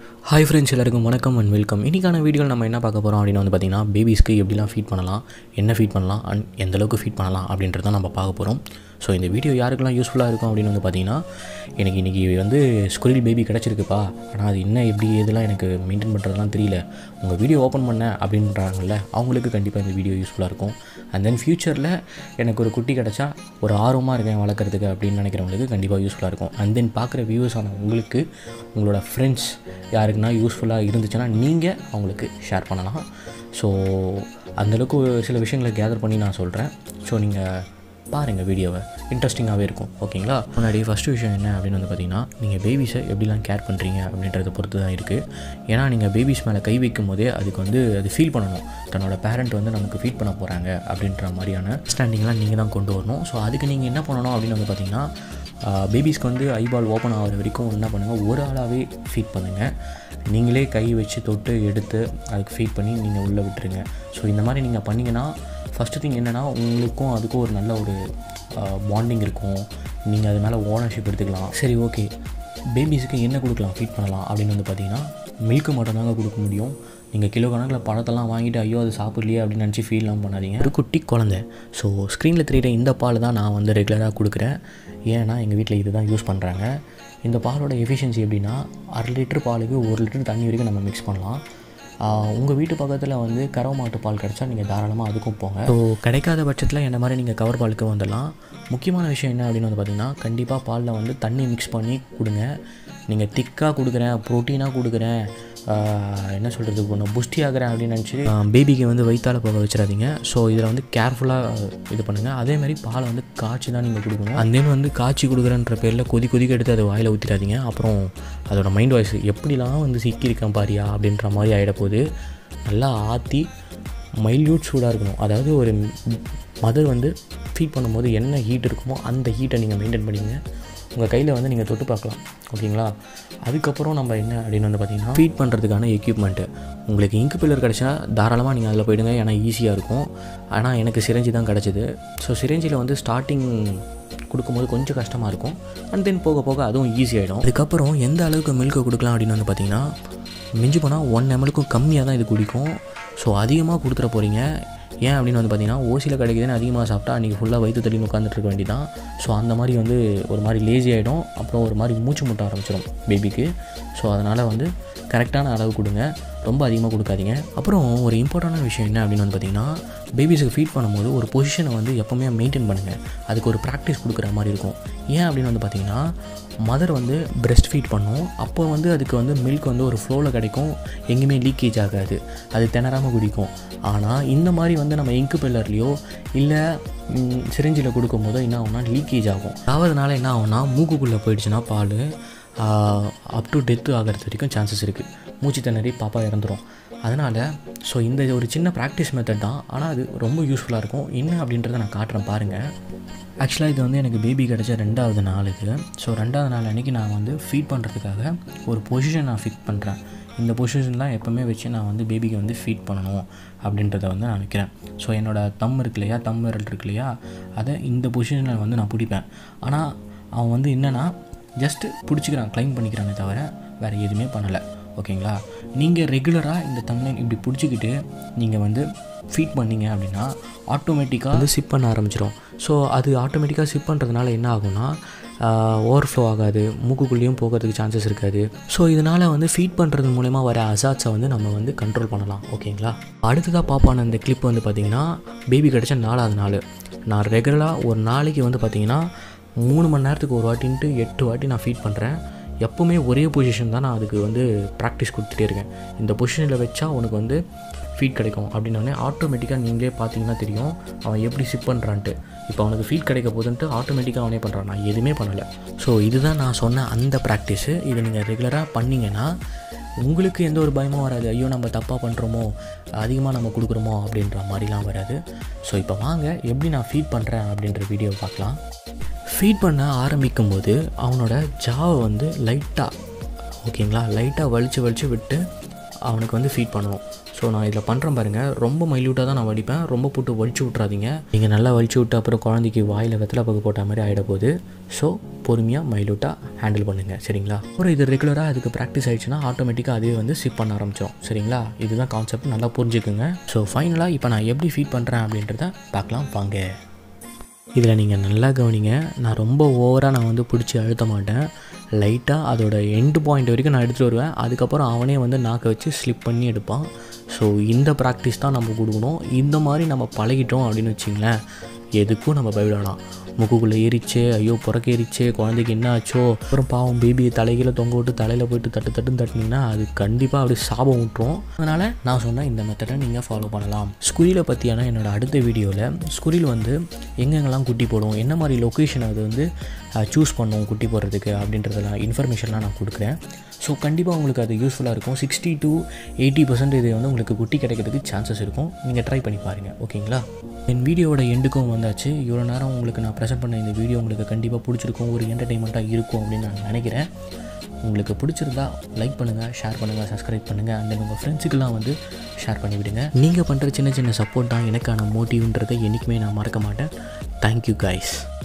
hi friends எல்லாருக்கும் வணக்கம் and welcome இன்றைக்கான வீடியோவில் நம்ம என்ன பார்க்க போகிறோம் அப்படின்னு வந்து பார்த்திங்கன்னா பேபிஸ்க்கு எப்படிலாம் ஃபீட் பண்ணலாம் என்ன ஃபீட் பண்ணலாம் அண்ட் எந்த அளவுக்கு ஃபீட் பண்ணலாம் அப்படின்றத நம்ம பார்க்க போகிறோம் ஸோ இந்த வீடியோ யாருக்கெல்லாம் யூஸ்ஃபுல்லாக இருக்கும் அப்படின்னு வந்து பார்த்திங்கன்னா எனக்கு இன்றைக்கி வந்து ஸ்குரில் பேபி கிடச்சிருக்குப்பா ஆனால் அது என்ன எப்படி இதெல்லாம் எனக்கு மெயின்டைன் பண்ணுறதுலாம் தெரியல உங்கள் வீடியோ ஓப்பன் பண்ண அப்படின்றாங்கல்ல அவங்களுக்கு கண்டிப்பாக இந்த வீடியோ யூஸ்ஃபுல்லாக இருக்கும் அண்ட் தென் ஃப்யூச்சரில் எனக்கு ஒரு குட்டி கிடச்சா ஒரு ஆர்வமாக இருக்கேன் வளர்க்குறதுக்கு அப்படின்னு நினைக்கிறவங்களுக்கு கண்டிப்பாக யூஸ்ஃபுல்லாக இருக்கும் அண்ட் தென் பார்க்குற வியூவர்ஸ் ஆன உங்களுக்கு உங்களோட ஃப்ரெண்ட்ஸ் யாருக்குன்னா யூஸ்ஃபுல்லாக இருந்துச்சுன்னா நீங்கள் அவங்களுக்கு ஷேர் பண்ணலாம் ஸோ அந்தளவுக்கு ஒரு சில விஷயங்களை கேதர் பண்ணி நான் சொல்கிறேன் ஸோ நீங்கள் பாருங்கள் வீடியோவை இன்ட்ரெஸ்டிங்காகவே இருக்கும் ஓகேங்களா முன்னாடி ஃபஸ்ட்டு விஷயம் என்ன அப்படின்னு வந்து பார்த்தீங்கன்னா நீங்கள் பேபிஸை எப்படிலாம் கேர் பண்ணுறீங்க அப்படின்றத பொறுத்து தான் இருக்குது ஏன்னா நீங்கள் பேபிஸ் மேலே கை வைக்கும் போதே அதுக்கு வந்து அது ஃபீல் பண்ணணும் தன்னோட பேரண்ட் வந்து நமக்கு ஃபீட் பண்ண போகிறாங்க அப்படின்ற மாதிரியான ஸ்டாண்டிங்லாம் நீங்கள் தான் கொண்டு வரணும் ஸோ அதுக்கு நீங்கள் என்ன பண்ணணும் அப்படின்னு வந்து பார்த்தீங்கன்னா பேபிஸ்க்கு வந்து ஐபால் ஓப்பன் ஆகிற வரைக்கும் என்ன பண்ணுங்கள் ஒரு ஆளாகவே ஃபீட் பண்ணுங்கள் நீங்களே கை வச்சு தொட்டு எடுத்து அதுக்கு ஃபீட் பண்ணி நீங்கள் உள்ளே விட்டுருங்க ஸோ இந்த மாதிரி நீங்கள் பண்ணிங்கன்னா ஃபஸ்ட்டு திங் என்னென்னா உங்களுக்கும் அதுக்கும் ஒரு நல்ல ஒரு பாண்டிங் இருக்கும் நீங்கள் அது மேலே ஓனர்ஷிப் எடுத்துக்கலாம் சரி ஓகே பேபிஸுக்கு என்ன கொடுக்கலாம் ஃபீட் பண்ணலாம் அப்படின்னு வந்து பார்த்தீங்கன்னா மில்க்கு மட்டும் தாங்க கொடுக்க முடியும் நீங்கள் கிலோ கணக்கில் பழத்தெல்லாம் வாங்கிட்டு ஐயோ அது சாப்பிட்லையே அப்படின்னு நினச்சி ஃபீல்லாம் பண்ணாதீங்க ஒரு குட்டி குழந்தை ஸோ ஸ்க்ரீனில் தெரியிற இந்த பால் தான் நான் வந்து ரெகுலராக கொடுக்குறேன் ஏன்னா எங்கள் வீட்டில் இது தான் யூஸ் பண்ணுறாங்க இந்த பாலோட எஃபிஷியன்சி எப்படின்னா அரை லிட்டர் பாலுக்கு ஒரு லிட்டர் தண்ணி வரைக்கும் நம்ம மிக்ஸ் பண்ணலாம் உங்கள் வீட்டு பக்கத்தில் வந்து கறவை மாட்டு பால் கிடச்சா நீங்கள் தாராளமாக அதுக்கும் போங்க ஸோ கிடைக்காத பட்சத்தில் என்ன மாதிரி நீங்கள் கவர் பாலுக்கு வந்துடலாம் முக்கியமான விஷயம் என்ன அப்படின்னு வந்து பார்த்திங்கன்னா கண்டிப்பாக பாலில் வந்து தண்ணி மிக்ஸ் பண்ணி கொடுங்க நீங்கள் திக்காக கொடுக்குறேன் ப்ரோட்டீனாக கொடுக்குறேன் என்ன சொல்கிறது ஒன்று புஷ்டி ஆகிறேன் அப்படின்னு நினச்சி பேபிக்கு வந்து வயிற்றால் போக வச்சிடாதீங்க ஸோ இதில் வந்து கேர்ஃபுல்லாக இது பண்ணுங்கள் அதேமாதிரி பாலை வந்து காய்ச்சி தான் நீங்கள் கொடுக்கணும் அந்த வந்து காய்ச்சி கொடுக்குறன்ற பேரில் கொதி கொதிக்க எடுத்து அதை வாயில் ஊற்றிடாதீங்க அப்புறம் அதோட மைண்ட் வாய்ஸ் எப்படிலாம் வந்து சிக்கியிருக்கேன் பாரியா அப்படின்ற மாதிரி ஆகிட போது நல்லா ஆற்றி மைல்யூட் சூடாக இருக்கணும் அதாவது ஒரு மதர் வந்து ஃபீட் பண்ணும்போது என்ன ஹீட் இருக்குமோ அந்த ஹீட்டை நீங்கள் மெயின்டைன் பண்ணிங்க உங்கள் கையில் வந்து நீங்கள் தொட்டு பார்க்கலாம் ஓகேங்களா அதுக்கப்புறம் நம்ம என்ன அப்படின்னு வந்து பார்த்தீங்கன்னா ஃபீட் பண்ணுறதுக்கான எக்யூப்மெண்ட்டு உங்களுக்கு இங்கு பில்லர் கிடச்சா தாராளமாக நீங்கள் அதில் போயிடுங்க ஏன்னா ஈஸியாக இருக்கும் ஆனால் எனக்கு சிரஞ்சி தான் கிடச்சிது ஸோ சிரஞ்சியில் வந்து ஸ்டார்டிங் கொடுக்கும்போது கொஞ்சம் கஷ்டமாக இருக்கும் அண்ட் தென் போக போக அதுவும் ஈஸியாகிடும் அதுக்கப்புறம் எந்த அளவுக்கு மில்கை கொடுக்கலாம் அப்படின்னு வந்து பார்த்தீங்கன்னா மிஞ்சி போனால் ஒன் எம்எல்க்கும் கம்மியாக தான் இது குடிக்கும் ஸோ அதிகமாக கொடுத்துட போகிறீங்க ஏன் அப்படின்னு வந்து பார்த்தீங்கன்னா ஓசியில் கிடைக்குதுன்னு அதிகமாக சாப்பிட்டா அன்றைக்கி ஃபுல்லாக வயிற்று தள்ளி உட்காந்துட்டு இருக்க வேண்டியதான் ஸோ அந்த மாதிரி வந்து ஒரு மாதிரி லேசி ஆகிடும் அப்புறம் ஒரு மாதிரி மூச்சு முட்ட ஆரம்பிச்சிடும் பேபிக்கு ஸோ அதனால் வந்து கரெக்டான அளவு கொடுங்க ரொம்ப அதிகமாக கொடுக்காதீங்க அப்புறம் ஒரு இம்பார்ட்டண்டான விஷயம் என்ன அப்படின்னு வந்து பார்த்திங்கன்னா பேபிஸுக்கு ஃபீட் பண்ணும்போது ஒரு பொசிஷனை வந்து எப்போவுமே மெயின்டைன் பண்ணுங்கள் அதுக்கு ஒரு ப்ராக்டிஸ் கொடுக்குற மாதிரி இருக்கும் ஏன் அப்படின்னு வந்து பார்த்திங்கன்னா மதர் வந்து பிரெஸ்ட் ஃபீட் பண்ணும் அப்போ வந்து அதுக்கு வந்து மில்க் வந்து ஒரு ஃப்ளோவில் கிடைக்கும் எங்கேயுமே லீக்கேஜ் ஆகாது அது திணறாமல் குடிக்கும் ஆனால் இந்த மாதிரி வந்து நம்ம இங்கு பில்லர்லேயோ இல்லை சிரிஞ்சில் கொடுக்கும்போதோ என்ன ஆகும்னா லீக்கேஜ் ஆகும் ஆகிறதுனால என்ன ஆகும்னா மூக்குக்குள்ளே போயிடுச்சுன்னா பால் அப் டு டெத்து ஆகிறது வரைக்கும் சான்சஸ் இருக்குது மூச்சு திணறி பாப்பா இறந்துடும் அதனால் ஸோ இந்த ஒரு சின்ன ப்ராக்டிஸ் மெத்தட் தான் ஆனால் அது ரொம்ப யூஸ்ஃபுல்லாக இருக்கும் என்ன அப்படின்றத நான் காட்டுறேன் பாருங்கள் ஆக்சுவலாக இது வந்து எனக்கு பேபி கிடச்ச ரெண்டாவது நாள் இது ஸோ ரெண்டாவது நாள் அன்றைக்கி நான் வந்து ஃபீட் பண்ணுறதுக்காக ஒரு பொசிஷன் நான் ஃபிட் பண்ணுறேன் இந்த பொசிஷன் தான் எப்போவுமே வச்சு நான் வந்து பேபிக்கு வந்து ஃபீட் பண்ணணும் அப்படின்றத வந்து நான் வைக்கிறேன் ஸோ என்னோடய தம் இருக்கு இல்லையா தம் விரல் இருக்கு இல்லையா அதை இந்த பொசிஷனில் வந்து நான் பிடிப்பேன் ஆனால் அவன் வந்து என்னென்னா ஜஸ்ட்டு பிடிச்சிக்கிறான் க்ளைம் பண்ணிக்கிறானே தவிர வேறு எதுவுமே பண்ணலை ஓகேங்களா நீங்கள் ரெகுலராக இந்த தம்லைன் இப்படி பிடிச்சிக்கிட்டு நீங்கள் வந்து ஃபீட் பண்ணிங்க அப்படின்னா ஆட்டோமேட்டிக்காக வந்து சிப் பண்ண ஆரம்பிச்சிடும் ஸோ அது ஆட்டோமேட்டிக்காக சிப் பண்ணுறதுனால என்ன ஆகும்னா ஓவர்ஃப்ளோ ஆகாது மூக்குக்குள்ளேயும் போகிறதுக்கு சான்சஸ் இருக்காது ஸோ இதனால் வந்து ஃபீட் பண்ணுறது மூலயமா வர அசாட்ஸை வந்து நம்ம வந்து கண்ட்ரோல் பண்ணலாம் ஓகேங்களா அடுத்ததாக பார்ப்பான இந்த கிளிப் வந்து பார்த்திங்கன்னா பேபி கிடச்ச நாலாவது நாள் நான் ரெகுலராக ஒரு நாளைக்கு வந்து பார்த்திங்கன்னா மூணு மணி நேரத்துக்கு ஒரு வாட்டின்ட்டு எட்டு வாட்டி நான் ஃபீட் பண்ணுறேன் எப்போவுமே ஒரே பொசிஷன் தான் நான் அதுக்கு வந்து ப்ராக்டிஸ் கொடுத்துட்டே இருக்கேன் இந்த பொசிஷனில் வச்சா உனக்கு வந்து ஃபீட் கிடைக்கும் அப்படின்னோடனே ஆட்டோமேட்டிக்காக நீங்களே பார்த்தீங்கன்னா தெரியும் அவன் எப்படி சிப் பண்ணுறான்ட்டு இப்போ அவனுக்கு ஃபீட் கிடைக்க போதுன்ட்டு ஆட்டோமேட்டிக்காக அவனே பண்ணுறான் நான் எதுவுமே பண்ணலை ஸோ இதுதான் நான் சொன்ன அந்த ப்ராக்டிஸு இதை நீங்கள் ரெகுலராக பண்ணிங்கன்னா உங்களுக்கு எந்த ஒரு பயமும் வராது ஐயோ நம்ம தப்பாக பண்ணுறோமோ அதிகமாக நம்ம கொடுக்குறோமோ அப்படின்ற மாதிரிலாம் வராது ஸோ இப்போ வாங்க எப்படி நான் ஃபீட் பண்ணுறேன் அப்படின்ற வீடியோ பார்க்கலாம் ஃபீட் பண்ண ஆரம்பிக்கும் போது அவனோட ஜாவை வந்து லைட்டாக ஓகேங்களா லைட்டாக வலிச்சு வலிச்சு விட்டு அவனுக்கு வந்து ஃபீட் பண்ணணும் ஸோ நான் இதில் பண்ணுறேன் பாருங்கள் ரொம்ப மைல்யூட்டாக தான் நான் வலிப்பேன் ரொம்ப போட்டு வலிச்சு விட்றாதீங்க நீங்கள் நல்லா வலிச்சு விட்டு அப்புறம் குழந்தைக்கு வாயில் வெத்தலை பக்கு போட்ட மாதிரி ஆகிட போகுது ஸோ பொறுமையாக மைல்யூட்டாக ஹேண்டில் பண்ணுங்கள் சரிங்களா அப்புறம் இது ரெகுலராக அதுக்கு ப்ராக்டிஸ் ஆயிடுச்சுன்னா ஆட்டோமேட்டிக்காக அதுவே வந்து சிப் பண்ண ஆரம்பிச்சிடும் சரிங்களா இதுதான் கான்செப்ட் நல்லா புரிஞ்சுக்குங்க ஸோ ஃபைனலாக இப்போ நான் எப்படி ஃபீட் பண்ணுறேன் அப்படின்றத பார்க்கலாம் வாங்க இதில் நீங்கள் நல்லா கவனிங்க நான் ரொம்ப ஓவராக நான் வந்து பிடிச்சி அழுத்த மாட்டேன் லைட்டாக அதோட எண்டு பாயிண்ட் வரைக்கும் நான் எடுத்துகிட்டு வருவேன் அதுக்கப்புறம் அவனே வந்து நாக்கை வச்சு ஸ்லிப் பண்ணி எடுப்பான் ஸோ இந்த ப்ராக்டிஸ் தான் நம்ம கொடுக்கணும் இந்த மாதிரி நம்ம பழகிட்டோம் அப்படின்னு வச்சிங்களேன் எதுக்கும் நம்ம பயப்படலாம் முக்குக்குள்ளே ஏறிச்சே ஐயோ புறக்க ஏறிச்சே குழந்தைக்கு என்ன ஆச்சோ அப்புறம் பாவம் பேபியை தலைகீழ தொங்க விட்டு தலையில் போயிட்டு தட்டு தட்டுன்னு தட்டினீங்கன்னா அது கண்டிப்பாக அப்படி சாபம் விட்டுரும் அதனால் நான் சொன்ன இந்த மெத்தடை நீங்கள் ஃபாலோ பண்ணலாம் ஸ்குரியில் பற்றியான என்னோடய அடுத்த வீடியோவில் ஸ்குரில் வந்து எங்கெங்கெல்லாம் குட்டி போடும் என்ன மாதிரி லொக்கேஷன் அது வந்து சூஸ் பண்ணும் குட்டி போடுறதுக்கு அப்படின்றதெல்லாம் இன்ஃபர்மேஷன்லாம் நான் கொடுக்குறேன் ஸோ கண்டிப்பாக உங்களுக்கு அது யூஸ்ஃபுல்லாக இருக்கும் சிக்ஸ்டி டு எயிட்டி பர்சன்ட் இது வந்து உங்களுக்கு குட்டி கிடைக்கிறதுக்கு சான்சஸ் இருக்கும் நீங்கள் ட்ரை பண்ணி பாருங்கள் ஓகேங்களா என் வீடியோவோட எண்டுக்கும் வந்தாச்சு இவ்வளோ நேரம் உங்களுக்கு நான் ப்ரெசென்ட் பண்ண இந்த வீடியோ உங்களுக்கு கண்டிப்பாக பிடிச்சிருக்கும் ஒரு என்டர்டெயின்மெண்ட்டாக இருக்கும் அப்படின்னு நான் நினைக்கிறேன் உங்களுக்கு பிடிச்சிருந்தா லைக் பண்ணுங்கள் ஷேர் பண்ணுங்கள் சப்ஸ்கிரைப் பண்ணுங்கள் அண்ட் தென் உங்கள் ஃப்ரெண்ட்ஸுக்கெல்லாம் வந்து ஷேர் பண்ணிவிடுங்க நீங்கள் பண்ணுற சின்ன சின்ன சப்போர்ட் தான் எனக்கான மோட்டிவ்ன்றதை என்றைக்குமே நான் மறக்க மாட்டேன் தேங்க்யூ கைஸ்